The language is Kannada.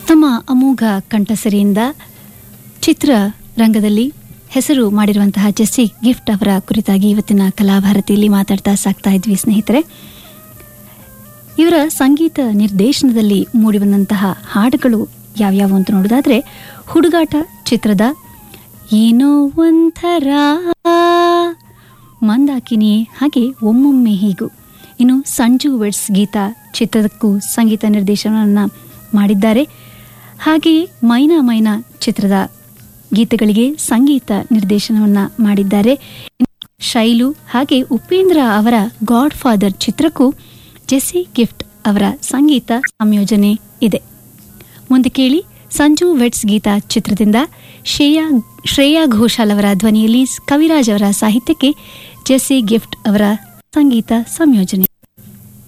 ತಮ್ಮ ಅಮೋಘ ಕಂಠಸರಿಯಿಂದ ಚಿತ್ರ ರಂಗದಲ್ಲಿ ಹೆಸರು ಮಾಡಿರುವಂತಹ ಜೆಸ್ಸಿ ಗಿಫ್ಟ್ ಅವರ ಕುರಿತಾಗಿ ಇವತ್ತಿನ ಕಲಾಭಾರತಿಯಲ್ಲಿ ಮಾತಾಡ್ತಾ ಸಾಕ್ತಾ ಇದ್ವಿ ಸ್ನೇಹಿತರೆ ಇವರ ಸಂಗೀತ ನಿರ್ದೇಶನದಲ್ಲಿ ಮೂಡಿಬಂದಂತಹ ಹಾಡುಗಳು ಯಾವ್ಯಾವು ಅಂತ ನೋಡೋದಾದ್ರೆ ಹುಡುಗಾಟ ಚಿತ್ರದ ಏನೋ ಒಂಥರ ಮಂದಾಕಿನಿ ಹಾಗೆ ಒಮ್ಮೊಮ್ಮೆ ಹೀಗೂ ಇನ್ನು ಸಂಜು ವೆಡ್ಸ್ ಗೀತಾ ಚಿತ್ರದಕ್ಕೂ ಸಂಗೀತ ನಿರ್ದೇಶನವನ್ನು ಮಾಡಿದ್ದಾರೆ ಹಾಗೆಯೇ ಮೈನಾ ಮೈನಾ ಚಿತ್ರದ ಗೀತೆಗಳಿಗೆ ಸಂಗೀತ ನಿರ್ದೇಶನವನ್ನ ಮಾಡಿದ್ದಾರೆ ಶೈಲು ಹಾಗೆ ಉಪೇಂದ್ರ ಅವರ ಗಾಡ್ ಫಾದರ್ ಚಿತ್ರಕ್ಕೂ ಜೆಸ್ಸಿ ಗಿಫ್ಟ್ ಅವರ ಸಂಗೀತ ಸಂಯೋಜನೆ ಇದೆ ಮುಂದೆ ಕೇಳಿ ಸಂಜು ವೆಟ್ಸ್ ಗೀತಾ ಚಿತ್ರದಿಂದ ಶ್ರೇಯಾ ಶ್ರೇಯಾ ಘೋಷಾಲ್ ಅವರ ಧ್ವನಿಯಲ್ಲಿ ಕವಿರಾಜ್ ಅವರ ಸಾಹಿತ್ಯಕ್ಕೆ ಜೆಸ್ಸಿ ಗಿಫ್ಟ್ ಅವರ ಸಂಗೀತ ಸಂಯೋಜನೆ